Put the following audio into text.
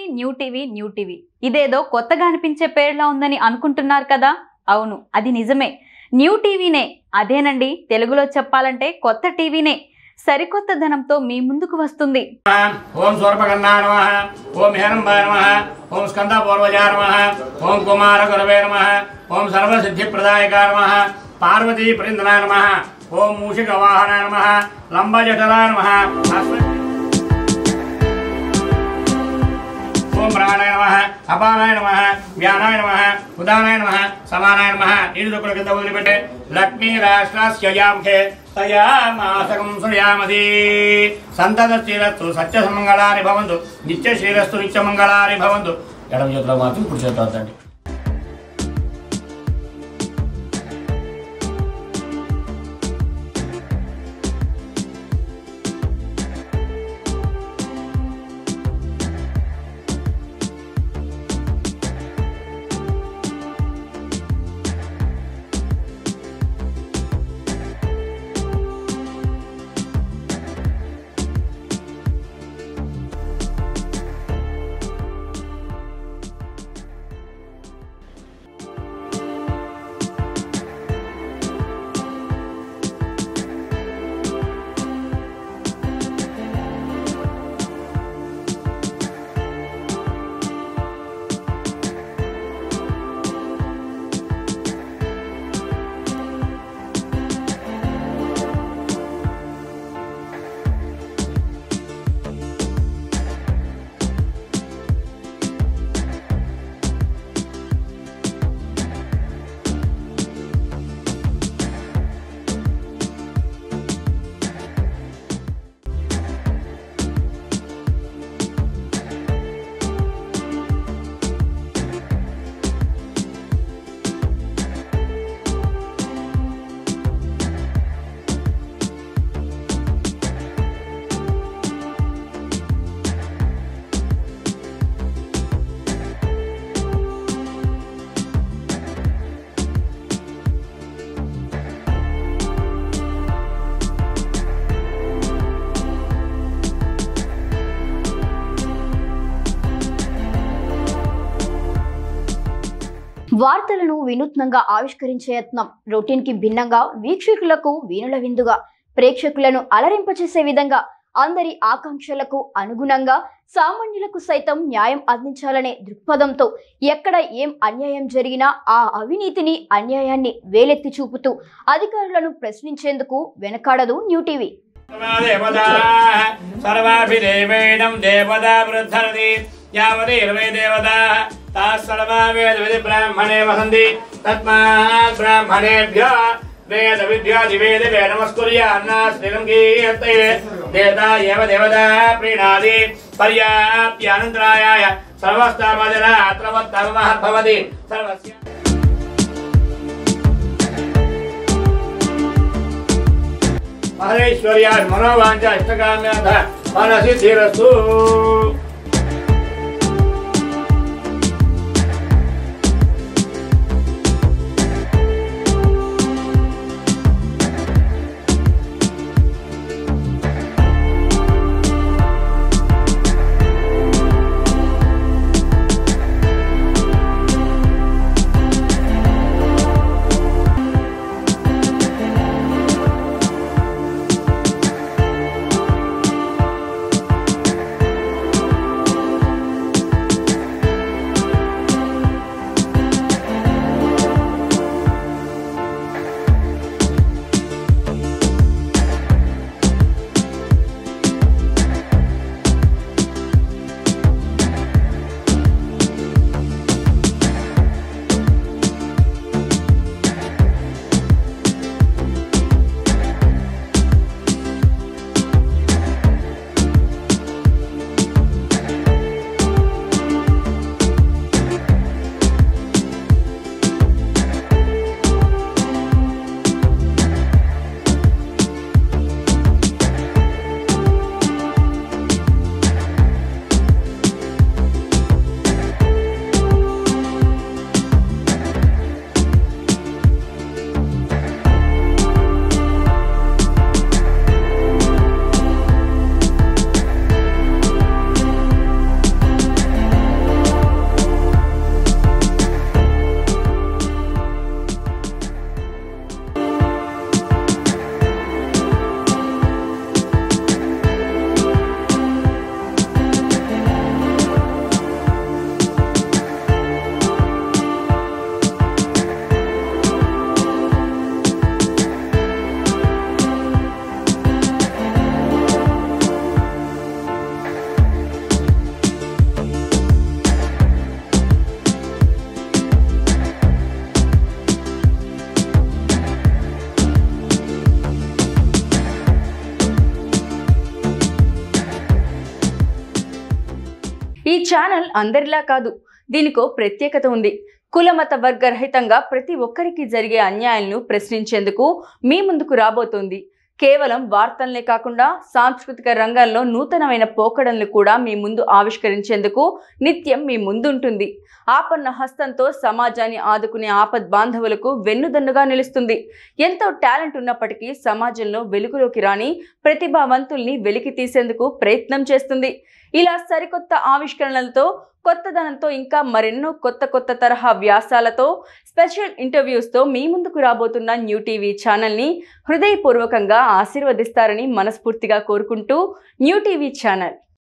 new TV new TV ఇదేదో కొత్తగా అనిపించే పేర్లా ఉందని అనుకుంటున్నారు కదా అవును అది నిజమే న్యూ టీవీనే అదేనండి తెలుగులో చెప్పాలంటే కొత్త టీవీనే సరికొత్త ధనంతో మీ ముందుకు వస్తుంది ఓం సూర్పకన్నా నమ ఓం హిరంబాయ నమ ఓం స్కందపూర్వజా నమ ఓం కుమార గురవే నమ ఓం సర్వసిద్ధిప్రదాయక నమ పార్వతీ ప్రిందన నమ ఓం మూషిక వాహన నమ లంబజఠరా నమ ఓం ప్రాణాయ నమ అపానాయ నమ వ్యానాయ నమ ఉదానాయ నమ సమానాయ నమ నీరు దుక్కుల కింద వదిలిపెట్టే లక్ష్మీ రాష్ట్రస్యయాముఖే తయా మాసకం సుయామసి సంతత శ్రీరస్తు సత్య సుమంగళాని భవంతు నిత్య శ్రీరస్తు నిత్య మంగళాని భవంతు ఎడమ చేతిలో మాత్రం కుడి చేతిలో వద్దండి వార్తలను వినూత్నంగా ఆవిష్కరించే యత్నం రొటీన్ కి భిన్నంగా వీక్షకులకు వీణుల విందుగా ప్రేక్షకులను అలరింపచేసే విధంగా అందరి ఆకాంక్షలకు అనుగుణంగా సామాన్యులకు సైతం న్యాయం అందించాలనే దృక్పథంతో ఎక్కడ ఏం అన్యాయం జరిగినా ఆ అవినీతిని అన్యాయాన్ని వేలెత్తి చూపుతూ అధికారులను ప్రశ్నించేందుకు వెనకాడదు న్యూ టీవీ దేవతాः సర్వాభిదేవేదం దేవతా వృద్ధరతి యావదేర్వై దేవతాः తాः సర్వా వేదవిధి బ్రాహ్మణే వసంతి తస్మాత్ బ్రాహ్మణేభ్యో వేద విద్యాదివేద వేదమస్కుర్యాన్నా శ్రీరం కీర్తయే దేవతా ఏవ దేవతా ప్రీణాది పర్యాప్యానంతరాయాయ సర్వస్తామదిన అత్రవత్తమహద్భవతి సర్వస్య మహేశ్వర్యా మనోవాంఛ ఇష్టకామ్యాథ మనసి ధీరస్తు ఛానల్ అందరిలా కాదు దీనికో ప్రత్యేకత ఉంది కులమత వర్గ రహితంగా ప్రతి ఒక్కరికి జరిగే అన్యాయాలను ప్రశ్నించేందుకు మీ ముందుకు రాబోతోంది కేవలం వార్తలనే కాకుండా సాంస్కృతిక రంగంలో నూతనమైన పోకడలను కూడా మీ ముందు ఆవిష్కరించేందుకు నిత్యం మీ ముందుంటుంది ఆపన్న హస్తంతో సమాజాన్ని ఆదుకునే ఆపద్ బాంధవులకు వెన్నుదన్నుగా నిలుస్తుంది ఎంతో టాలెంట్ ఉన్నప్పటికీ సమాజంలో వెలుగులోకి రాని ప్రతిభావంతుల్ని వెలికి తీసేందుకు ప్రయత్నం చేస్తుంది ఇలా సరికొత్త ఆవిష్కరణలతో కొత్తదనంతో ఇంకా మరెన్నో కొత్త కొత్త తరహా వ్యాసాలతో స్పెషల్ ఇంటర్వ్యూస్తో మీ ముందుకు రాబోతున్న న్యూ టీవీ ఛానల్ని హృదయపూర్వకంగా ఆశీర్వదిస్తారని మనస్ఫూర్తిగా కోరుకుంటూ న్యూ టీవీ ఛానల్